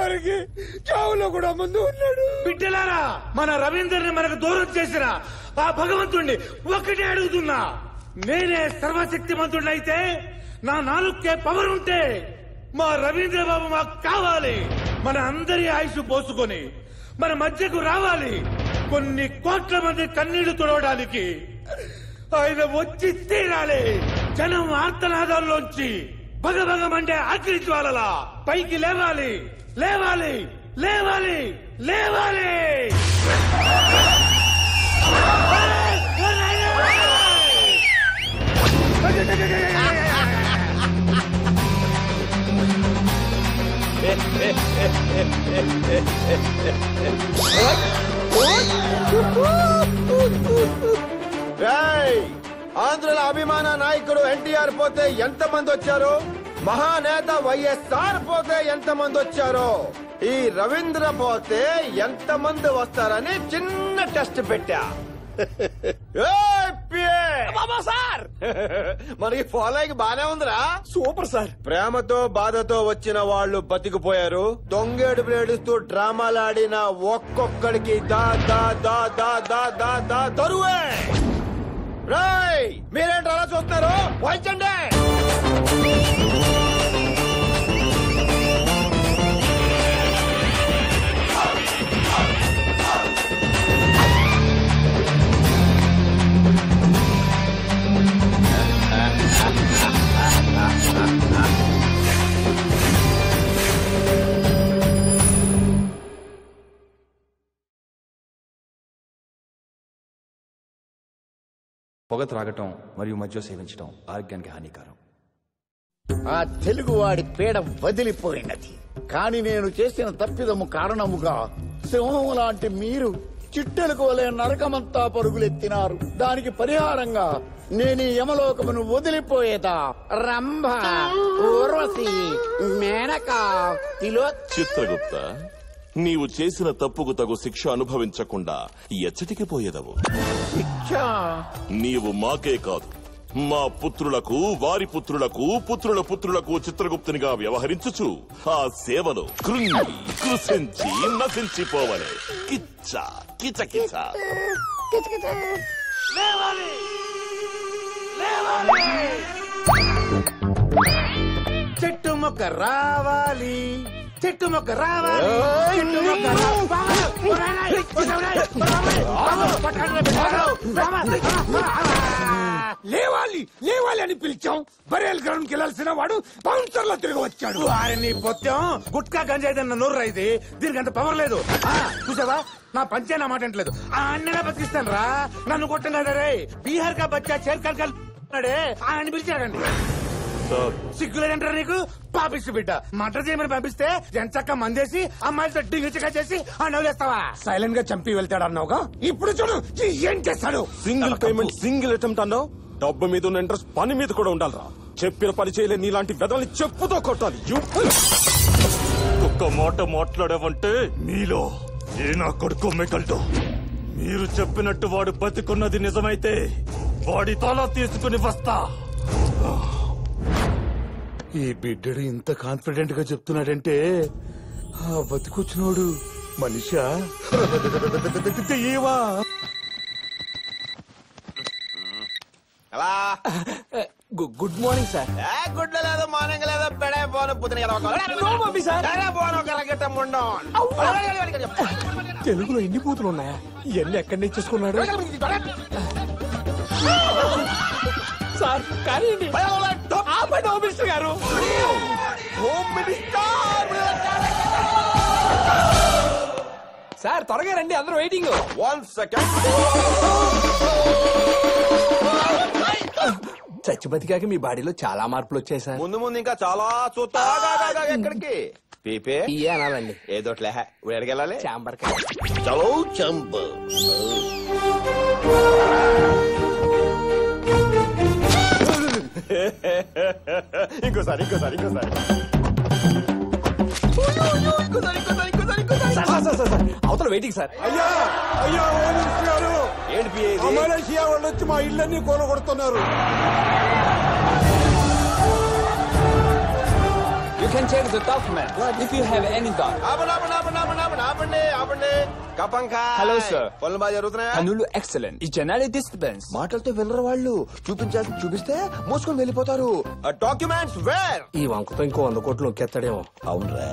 వారికి చావులో కూడా ముందు ఉన్నాడు బిడ్డలారా మన రవీందర్ని మనకు దూరం చేసిన ఆ భగవంతుణ్ణి ఒక్కటే అడుగుతున్నా నేనే సర్వశక్తిమంతుడైతే నా నాలుగుకే పవర్ ఉంటే మా రవీంద్ర బాబు మాకు కావాలి మన అందరి ఆయుష్ పోసుకొని మన మధ్యకు రావాలి కొన్ని కోట్ల మంది కన్నీళ్లు తుడవడానికి ఆయన వచ్చి తీరాలి జనం ఆర్తనాదాల్లోంచి భగభగమంటే అగ్ని జ్వాలలా పైకి లేవాలి లేవాలి లేవాలి లేవాలి రేయ్! ఆంధ్రుల అభిమాన నాయకుడు ఎన్టీఆర్ పోతే ఎంత మంది వచ్చారు మహానేత వైఎస్ఆర్ పోతే ఎంత మంది వచ్చారు ఈ రవీంద్ర పోతే ఎంత మంది వస్తారని చిన్న టెస్ట్ పెట్టా ఏయ్, పిఏ! సార్ మనకి ఫాలోయింగ్ బానే ఉందిరా సూపర్ సార్ ప్రేమతో బాధతో వచ్చిన వాళ్ళు బతికిపోయారు దొంగేడు ఏడుస్తూ డ్రామాలాడిన ఒక్కొక్కడికి దా దా దా దా దా దా దా దరువే రాయ్ మీరేంటి అలా చూస్తున్నారు వాయించండి పొగ త్రాగటం మరియు మద్యం సేవించడం ఆరోగ్యానికి హానికరం ఆ తెలుగువాడి పీడ వదిలిపోయినది కాని నేను చేసిన తప్పిదము కారణముగా సింహం లాంటి మీరు చిట్టెలకు వలె నరకమంతా పరుగులెత్తినారు దానికి పరిహారంగా నేను ఈ యమలోకమును వదిలిపోయేదా రంభ ఊర్వశి మేనక తిలో చిత్రగుప్త నీవు చేసిన తప్పుకు తగు శిక్ష అనుభవించకుండా ఎచ్చటికి పోయేదవు శిక్ష నీవు మాకే కాదు మా పుత్రులకు వారి పుత్రులకు పుత్రుల పుత్రులకు చిత్రగుప్తునిగా వ్యవహరించుచు ఆ సేవలో కృంగి కృషించి నశించిపోవలే కిచ్చ కిచ కిచ లేవాలి లేవాలి చెట్టు మొక్క రావాలి చెట్టు మొక్క రావాలి చెట్టు మొక్క రావాలి లేవాలి లేవాలి అని పిలిచాం బరేల్ గ్రౌండ్ కి వెళ్ళాల్సిన వాడు బౌన్సర్ లో తిరిగి వచ్చాడు వారిని పొత్తం గుట్కా గంజాయి తిన్న నోరు ఇది దీనికి అంత పవర్ లేదు ఆ, చూసావా నా పంచే నా మాట అంటలేదు ఆ అన్నగా బతికిస్తాను రా నన్ను కొట్టం కదా రే బీహార్ కా బచ్చా చేర్కల్ కల్ ఆయన పిలిచాడండి సిగ్గులేదంటారా నీకు పాపిస్తు బిడ్డ మటర్ చేయమని పంపిస్తే ఎంచక్క మందేసి అమ్మాయిలతో డింగిచగా చేసి ఆ నవ్వులేస్తావా సైలెంట్ గా చంపి వెళ్తాడు అన్నావుగా ఇప్పుడు చూడు ఈ ఏం చేస్తాడు సింగిల్ పేమెంట్ సింగిల్ అటెంప్ట్ అన్నావు డబ్బు మీద ఉన్న ఇంట్రెస్ట్ పని మీద కూడా ఉండాలిరా చెప్పిన పని చేయలే నీలాంటి వెదల్ని చెప్పుతో కొట్టాలి You- ఒక్క మాట మాట్లాడావంటే మీలో ఏ నా కొడుకు మిగలడు మీరు చెప్పినట్టు వాడు బతికున్నది నిజమైతే వాడి తల తీసుకుని వస్తా ఈ బిడ్డడు ఇంత కాన్ఫిడెంట్ గా చెప్తున్నాడంటే ఆ బతికొచ్చినోడు మనిషా దెయ్యమా? అలా గుడ్ మార్నింగ్ సార్ ఏ గుడ్డ లేదు మార్నింగ్ లేదు పెడే పోను పుత్రిక సార్ పోను కరగట ముండం తెలుగులో ఎన్ని బూతులు ఉన్నాయా ఇవన్నీ ఎక్కడి నుంచి చేసుకున్నాడు సార్ కానీ ఆపండి హోమ్ మినిస్టర్ గారు హోమ్ మినిస్టర్ సార్ త్వరగా రండి అందరూ వెయిటింగ్ వన్ సెకండ్ చచ్చి బతికాక మీ బాడీలో చాలా మార్పులు వచ్చాయి సార్ ముందు ముందు ఇంకా చాలా చూస్తా ఆగు, ఆగు, ఆగు, ఆగు, ఎక్కడికి పీపే ఇయ్యే అనాలండి ఏదోట్లే ఇప్పుడు ఎక్కడికి వెళ్ళాలి చాంబర్ చలో చంపు ఇంకోసారి ఇంకోసారి ఇంకోసారి సార్ సార్ సార్ సార్ అవతల వెయిటింగ్ సార్ అయ్యా అయ్యా హోమ్ మినిస్టర్ గారు ఏంటి పిఏ ఆ మలేషియా వాళ్ళు వచ్చి మా ఇళ్ళన్ని కూలగొడుతున్నారు can check the document if you have any doubt. ఆపండి ఆపండి ఆపండి ఆపండి ఆపండి ఆపండి ఆపండి కపంకా Hello, sir. పనులు బాగా జరుగుతున్నాయా పనులు ఎక్సలెంట్ ఈ జనాలి డిస్టర్బెన్స్ మాటలతో వినరు వాళ్ళు చూపించాల్సి చూపిస్తే మూసుకొని వెళ్ళిపోతారు డాక్యుమెంట్స్ వేర్ ఈ వంకతో ఇంకో వంద కోట్లు నొక్కేస్తాడేమో అవునరా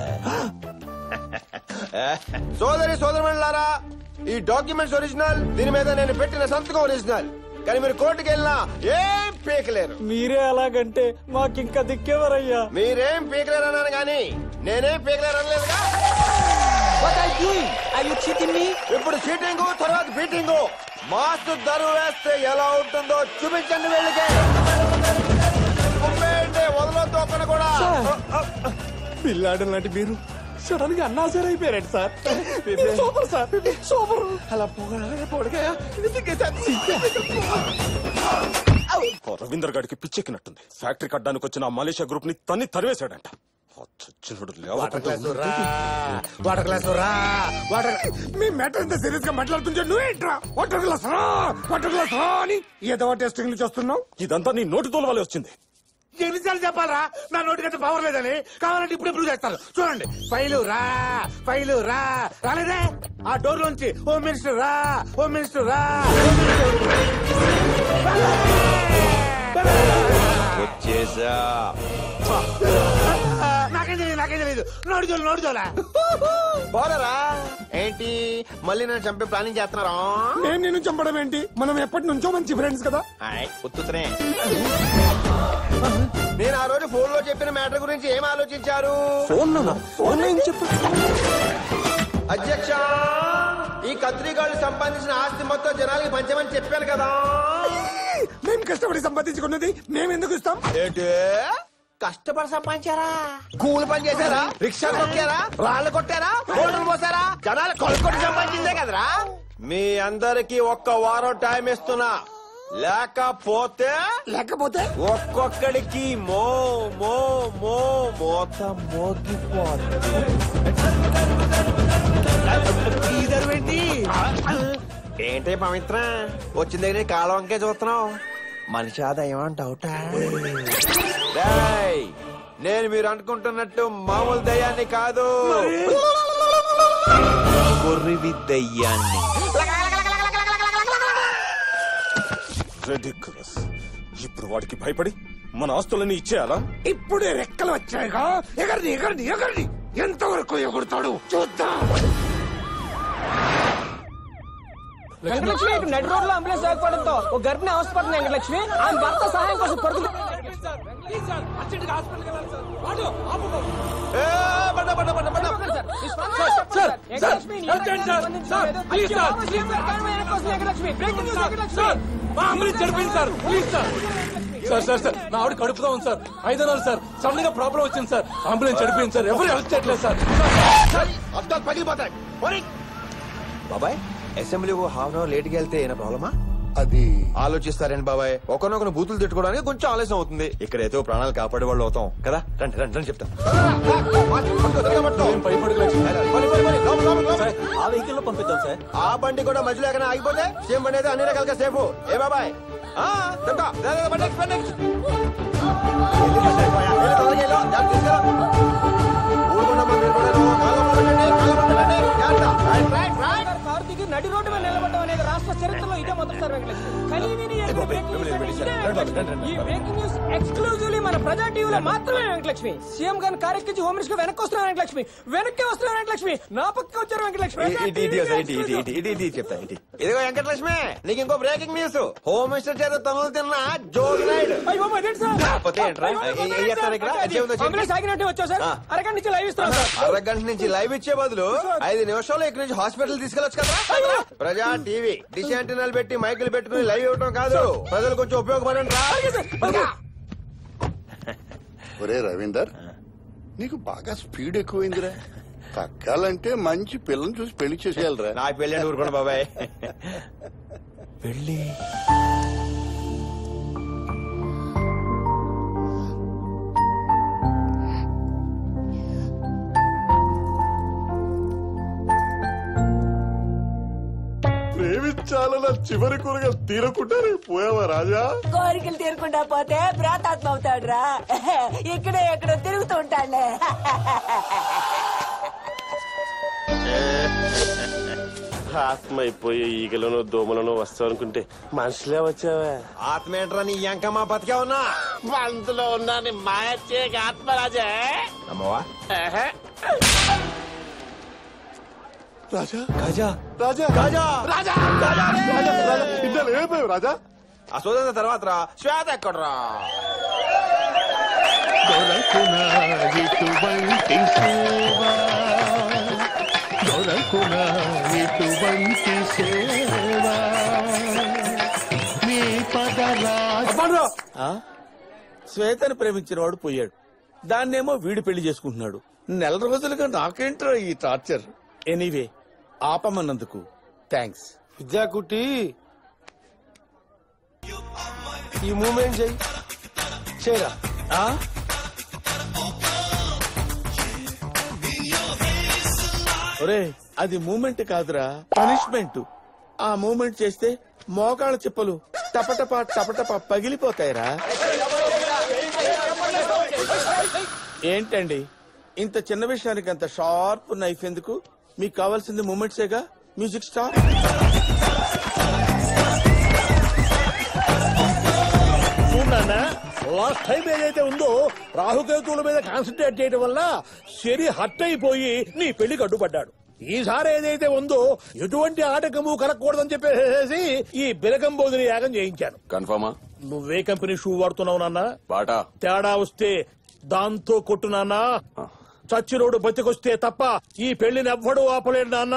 సోదరి సోదరులారా ఈ డాక్యుమెంట్స్ ఒరిజినల్ దీని మీద నేను పెట్టిన సంతకం ఒరిజినల్ కానీ మీరు కోర్టుకి వెళ్ళినా ఏం పీకలేరు మీరే అలాగంటే మాకింకా దిక్కేవరయ్యా మీరేం పీకలేరు అన్నాను కానీ నేనేం పీకలేరు అనలేదుగా what are doing are you cheating me ఇప్పుడు చీటింగ్ తర్వాత బీటింగ్ మాస్టర్ దరువు వేస్తే ఎలా ఉంటుందో చూపించండి వీళ్ళకి ఉప్పేయండి, వదలొద్దు ఒక్కడు కూడా పిల్లాడు లాంటి మీరు సడన్ గా అన్నాసర్ అయిపోయారండి సార్ సూపర్ సార్ సూపర్ అలా పొగ ఓ రవీందర్ గాడికి పిచ్చెక్కినట్టుంది ఫ్యాక్టరీ కట్టడానికి వచ్చిన ఆ మలేషియా గ్రూప్ ని తన్ని తరివేశాడంట ఆ చచ్చినోడు వాటర్ లేవకుండా క్లాస్ రా వాటర్ క్లాస్ రా వాటర్ మీ మ్యాటర్ ఎంత సీరియస్ గా మాట్లాడుతుంటే నువ్వేంట్రా వాటర్ గ్లాస్ రా వాటర్ గ్లాస్ రా అని ఏదో టెస్టింగ్ చూస్తున్నావు ఇదంతా నీ నోటి తోలవాలే వచ్చింది ఎన్నిసార్లు చెప్పాలరా నా నోటికంత పవర్ లేదని కావాలంటే ఇప్పుడు ప్రూవ్ చేస్తారు చూడండి ఫైలు రా ఫైలు రా రాలేదే ఆ డోర్ లోంచి హోమ్ మినిస్టర్ రా హోమ్ మినిస్టర్ రా వచ్చేసా నాకేం తెలియదు నాకేం తెలియదు నోడు చోలు నోడు చోలా పోలరా ఏంటి మళ్ళీ నన్ను చంపే ప్లానింగ్ చేస్తున్నారా నేను నిన్ను చంపడం ఏంటి మనం ఎప్పటి నుంచో మంచి ఫ్రెండ్స్ కదా ఉత్తుతనే నేను ఆ రోజు ఫోన్ లో చెప్పిన మ్యాటర్ గురించి ఏం ఆలోచించారు ఫోన్ ఫోన్ ఏం చెప్పు అధ్యక్ష ఈ కత్రిగాళ్ళు సంపాదించిన ఆస్తి మొత్తం జనాలకి పంచమని చెప్పాను కదా మేము కష్టపడి సంపాదించుకున్నది మేము ఎందుకు ఇస్తాం ఏంటి కష్టపడి సంపాదించారా కూలి పని చేశారా రిక్షా కొట్టారా రాళ్ళు కొట్టారా గోల్డ్లు పోసారా జనాలు కొనుక్కొని సంపాదించిందే కదరా మీ అందరికి ఒక్క వారం టైం ఇస్తున్నా లేకపోతే లేకపోతే ఒక్కొక్కడికి మో మో మో మోత మోగిపోతుంది ఏంటి పవిత్ర వచ్చిన దగ్గర కాలం వంకే చూస్తున్నావు మనిషి ఆదాయం డౌటా డేయ్, నేను మీరు అనుకుంటున్నట్టు మామూలు దయ్యాన్ని కాదు కొర్రివి దయ్యాన్ని Ridiculous. ఇప్పుడు వాడికి భయపడి మన ఆస్తులన్నీ ఇచ్చేయాలా ఇప్పుడే రెక్కలు వచ్చాయిగా ఎగరని ఎగరని ఎగరని ఎంతవరకు ఎగురుతాడు చూద్దాం వెంకటలక్ష్మి ఇక్కడ నడి రోడ్ లో అంబులెన్స్ లేకపోవడంతో ఒక గర్భిణి అవసరపడుతుంది వెంకటలక్ష్మి ఆమె భర్త సహాయం కోసం పరుగుతుంది ఏ, పడ్డ, పడ్డ, పడ్డ, పడ్డ. వెంకటలక్ష్మి, నీ వెంకటలక్ష్మి స్పందించలేదు. అయ్యో, సీఎం గారు కారణం వెనక్కి వస్తుంది Venkatalakshmi. Breaking news Venkatalakshmi. Sir sir sir నా ఆవిడ కడుపుగా ఉంది సార్ ఐదో నెలలు సార్ సడన్ గా ప్రాబ్లం వచ్చింది సార్ అంబులెన్స్ చడిపోయింది సార్ ఎవరు హెల్ప్ చేయట్లేదు సార్ అద్దాలు పగిలిపోతాయి పోనీ. బాబాయ్ అసెంబ్లీకి హాఫ్ అవర్ లేట్కి వెళ్తే ఏమైనా ప్రాబ్లమా అది ఆలోచిస్తారండి బాబాయ్ ఒకరినొకరు బూతులు తిట్టుకోవడానికి కొంచెం ఆలస్యం అవుతుంది ఇక్కడైతే ఓ ప్రాణాలు కాపాడే వాళ్ళు అవుతాం కదా రండి రండి రండి చెప్తా ఏం భయపడకు లక్ష్మి. ఆ వెహికల్ లో పంపిద్దాం సార్ ఆ బండి కూడా మధ్యలో ఎక్కడ ఆగిపోతే సేమ్ బండి అయితే అన్ని రకాలుగా సేఫ్ ఏ బాబాయ్ ఆ, చెప్తా. రా, రా, బండి ఎక్కు, బండి ఎక్కు. వెళ్ళి బండి ఎక్కు, వెళ్ళి తొందరగా వెళ్ళు. జాగ్రత్త తీసుకురా. ఊరుకున్న మంది కూడా కాళ్ళ పట్టండి, కాళ్ళ పట్టండి. జాగ్రత్త. Right, right, right. కారు దిగి నడి రోడ్డు మీద నిలబడడం అనేది రాష్ట్ర చరిత్రలో ఇదే మొదటిసారి వెంకటలక్ష్మి కనీవిని ఎరుగని breaking news అంటే ఇదే వెంకటలక్ష్మి. ఈ బ్రేకింగ్ న్యూస్ ఎక్స్క్లూజివ్లీ మన ప్రజా టీవీలో మాత్రమే వెంకటలక్ష్మి సీఎం గారిని కారెక్కించి హోమ్ మినిస్టర్ వెనక్కి వస్తున్నారు వెంకటలక్ష్మి వెనక్కి వస్తున్నారు వెంకటలక్ష్మి నా పక్క వచ్చారు వెంకటలక్ష్మి ఇటు, ఇటు, ఇటు, ఇటు, ఇటు, ఇటు, ఇటు, ఇటు, చెప్తా ఇటు. ఇదిగో వెంకటలక్ష్మి నీకు ఇంకో బ్రేకింగ్ న్యూస్ హోమ్ మినిస్టర్ చేత తనులు తిన్న జోగి నాయుడు అయ్యో బాబు, అదేంటి సార్? కాకపోతే ఏంట్రా? అయ్యో బాబు, ఏ- ఏం చేస్తారు ఇక్కడ? అదేంటి? ఏం ఉందో చెప్పు. అంబులెన్స్ ఆగినట్టే వచ్చావు సార్ ఆ. అరగంట నుంచి లైవ్ ఇస్తున్నాం సార్ అరగంట నుంచి లైవ్ ఇచ్చే బదులు ఐదు నిమిషాలు ఇక్కడి నుంచి హాస్పిటల్ తీసుకెళ్ళొచ్చు కదా ప్రజా టీవీ డిష్ యాంటీనాలు పెట్టి మైకులు పెట్టుకుని లైవ్ ఇవ్వడం కాదు ప్రజలు కొంచెం ఉపయోగపడండి రా ఒరే రవీందర్ నీకు బాగా స్పీడ్ ఎక్కువైందిరా తగ్గాలంటే మంచి పిల్లని చూసి పెళ్లి చేసేయాలిరా నా పెళ్ళి ఊరుకోండి బాబాయ్ పెళ్ళి చాలా చివరి కూరగా తీరకుండానే పోయావా రాజా కోరికలు తీరకుండా పోతే ప్రాతాత్మ అవుతాడురా ఇక్కడే ఎక్కడో తిరుగుతూ ఉంటాడులే ఆత్మ అయిపోయే ఈగలను దోమలను వస్తావనుకుంటే మనుషులే వచ్చావా ఆత్మ ఏంట్రా నీ ఎంకమ్మా బతికే ఉన్నా అందులో ఉన్నాను మాయచ్చే ఆత్మరాజా అమ్మవా రాజా గజా రాజా గజా రాజా రాజా రాజా ఇంట్లో ఏమైపోయావు రాజా ఆ సోదర తర్వాత రా శ్వేత ఎక్కడరా దొరకునా ఇటువంటి సేవ దొరకునా ఇటువంటి సేవ నీ పదరా శ్వేతను ప్రేమించిన వాడు పోయాడు దాన్నేమో వీడు పెళ్లి చేసుకుంటున్నాడు నెల రోజులుగా నాకేంట్రా ఈ టార్చర్ ఎనీవే ఆపమన్నందుకు థ్యాంక్స్ విద్యాకుట్టి ఈ మూమెంట్ చెయ్యి చేయరా ఒరే అది మూమెంట్ కాదురా పనిష్మెంట్ ఆ మూమెంట్ చేస్తే మోకాళ్ళ చిప్పలు టపటపా టపటపా పగిలిపోతాయిరా ఏంటండి ఇంత చిన్న విషయానికి అంత షార్ప్ నైఫ్ ఎందుకు మీకు కావాల్సింది మూమెంట్సేగా మ్యూజిక్ స్టార్ లాస్ట్ టైం ఏదైతే ఉందో రాహుకేతువుల మీద కాన్సన్ట్రేట్ చేయడం వల్ల శని హట్ అయిపోయి నీ పెళ్లికి అడ్డుపడ్డాడు ఈసారి ఏదైతే ఉందో ఎటువంటి ఆటకము కలగకూడదని చెప్పేసి ఈ బిలకంబోదిని యాగం చేయించాను కన్ఫర్మా నువ్వే కంపెనీ షూ వాడుతున్నావు నాన్న బాటా తేడా వస్తే దాంతో కొట్టు నాన్న చచ్చిరోడు బతికొస్తే తప్ప ఈ పెళ్లిని ఎవ్వడూ ఆపలేడు నాన్న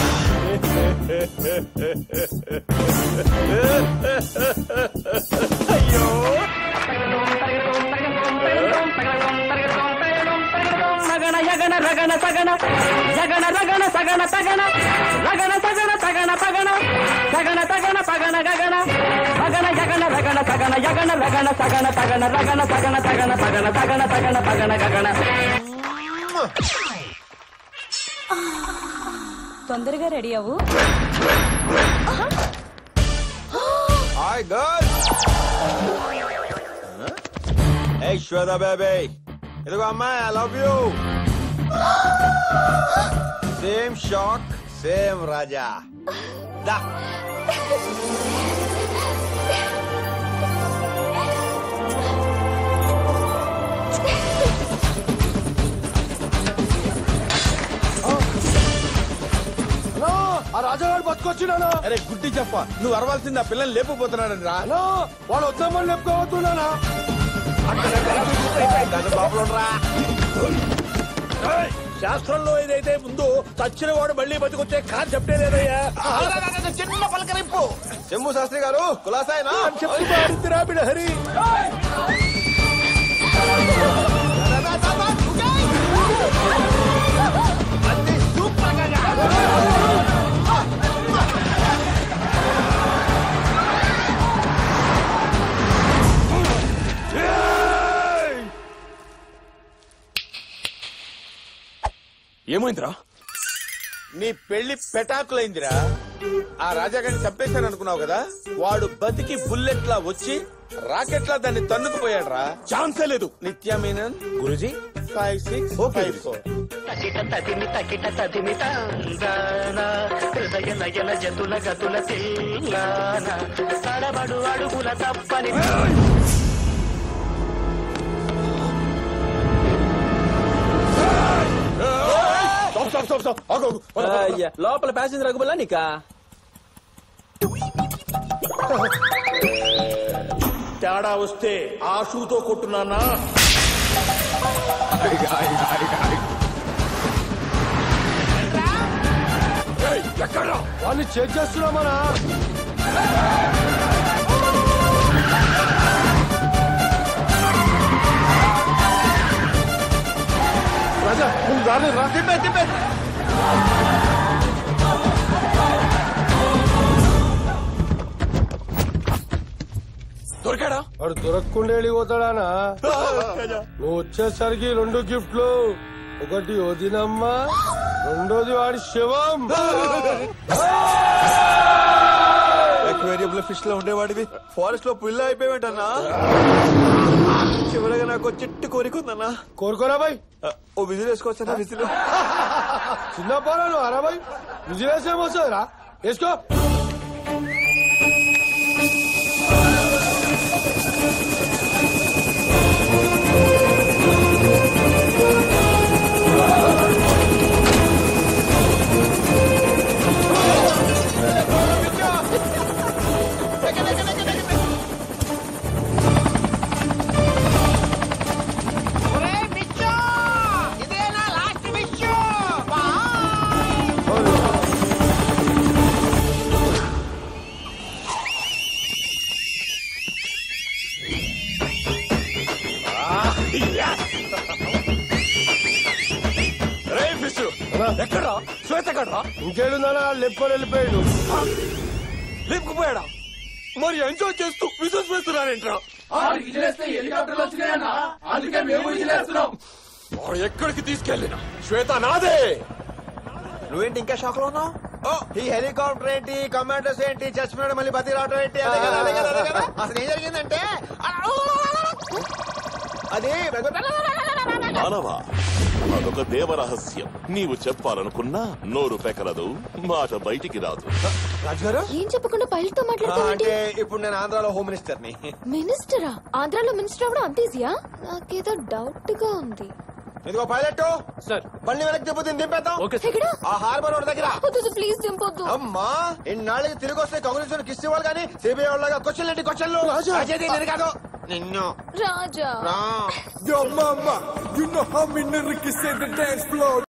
సగణ యగణ రగణ సగణ జగణ రగణ సగణ తగణ రగణ సగణ తగణ పగణ సగణ తగణ పగణ గగణ పగణ యగణ రగణ సగణ యగణ రగణ సగణ తగణ రగణ సగణ తగణ పగణ సగణ తగణ పగణ గగణ తొందరగా రెడీ అవ్వు హాయ్ గర్ల్ ఏ శ్వేత బేబీ ఇదిగో అమ్మాయి I love you same shock same Raja దా ఆ రాజాగాడు బతుకొచ్చినానా అరే గుడ్డి చెప్ప నువ్వు అరవాల్సింది ఆ పిల్లల్ని లేపుపోతున్నాడని రా వాడు వద్దామని లేపుకోవద్దున్నానా శాస్త్రంలో ఏదైతే ఉందో చచ్చిన వాడు మళ్ళీ బతికొచ్చే కాన్సెప్టే లేదయ్యా చిన్న పలకరింపు చెమ్ము శాస్త్రి గారు కులాసాయనా చెప్పు మారిందిరా బిడహరి ఏమైందిరా నీ పెళ్లి పెటాకులైందిరా ఆ రాజాగారిని చంపేశాను అనుకున్నావు కదా వాడు బతికి బుల్లెట్ లా వచ్చి రాకెట్ లా దాన్ని తన్నుకుపోయాడు రా ఛాన్సే లేదు నిత్యా మీనన్ గురుజీ ఫైవ్ సిక్స్ ఫైవ్ ఫోర్ తకిట తదిమి తకిట తదిమి తాందాన హృదయ నయన జతుల గతుల తెల్లాన తడబడు అడుగుల తప్పని లోపల ప్యాసింజర్ అగుబలా నీకా తేడా వస్తే ఆ షూతో కొట్టున్నానా వాడిని చెక్ చేస్తున్నామనా రాజా ముందు దారి రా తిప్పే తిప్పే దొరికాడా వాడు దొరకకుండా వెళ్ళిపోతాడానా నువ్వు వచ్చేసరికి రెండు గిఫ్ట్లు ఒకటి వదినమ్మ రెండోది వాడి శవం అక్వేరియం లో ఫిష్ లో ఉండేవాడివి ఫారెస్ట్ లో పుల్ల అయిపోయావేంటన్నా చివరగా నాకు చిట్టు కోరికుందన్నా కోరుకోరా బాయ్ ఓ విజిల్ వేసుకోవచ్చా విజిల్ చిన్న పోరాలు అరా బాయ్ విజిలేసి ఏమొస్తుందిరా వేసుకో రే ఫిష్ ఎక్కడా శ్వేత ఎక్కడ్రా ఇంకేడుందా లెప్పలు వెళ్ళిపోయాడు లేపుకుపోయాడా మరి ఎంజాయ్ చేస్తూ విజువల్స్ వేస్తున్నారేంట్రా వాడు ఎక్కడికి తీసుకెళ్ళినా శ్వేత నాదే నువ్వేంటి ఇంకా షాక్ లో ఉన్నావు ఓ ఈ హెలికాప్టర్ ఏంటి కమాండర్స్ ఏంటి చచ్చిపోయాడు మళ్ళీ బతి రావడం ఏంటి అదే కదా అదే కదా అదే కదా అసలు ఏం జరిగిందంటే అది మానవా అదొక దేవరహస్యం నీవు చెప్పాలనుకున్నా నోరు పెకలదు మాట బయటికి రాదు రాజుగారు ఏం చెప్పకుండా పైలట్ తో ఆ, మాట్లాడతావేంటి అంటే ఇప్పుడు నేను ఆంధ్రాలో హోమ్ మినిస్టర్ ని మినిస్టరా ఆంధ్రాలో మినిస్టర్ అవ్వడం అంత ఈజీయా నాకేదో డౌట్ గా ఉంది ఇదిగో పైలట్ సార్ బండి వెనక్కి తిప్పుతుంది దింపేద్దాం ఎక్కడ ఆ హార్బర్ రోడ్ దగ్గర వద్దు ప్లీజ్ దింపొద్దు అమ్మా ఇన్నాళ్ళకి తిరిగి వస్తే కాంగ్రెస్ కిస్ ఇవ్వాలి కానీ సిబిఐ వాళ్ళగా క్వశ్చన్ ఏంటి క్వశ్చన్లు రాజేది నేను కాదు నిన్ను రాజా రా Yo, mama, you know how me nigga can say the dance floor.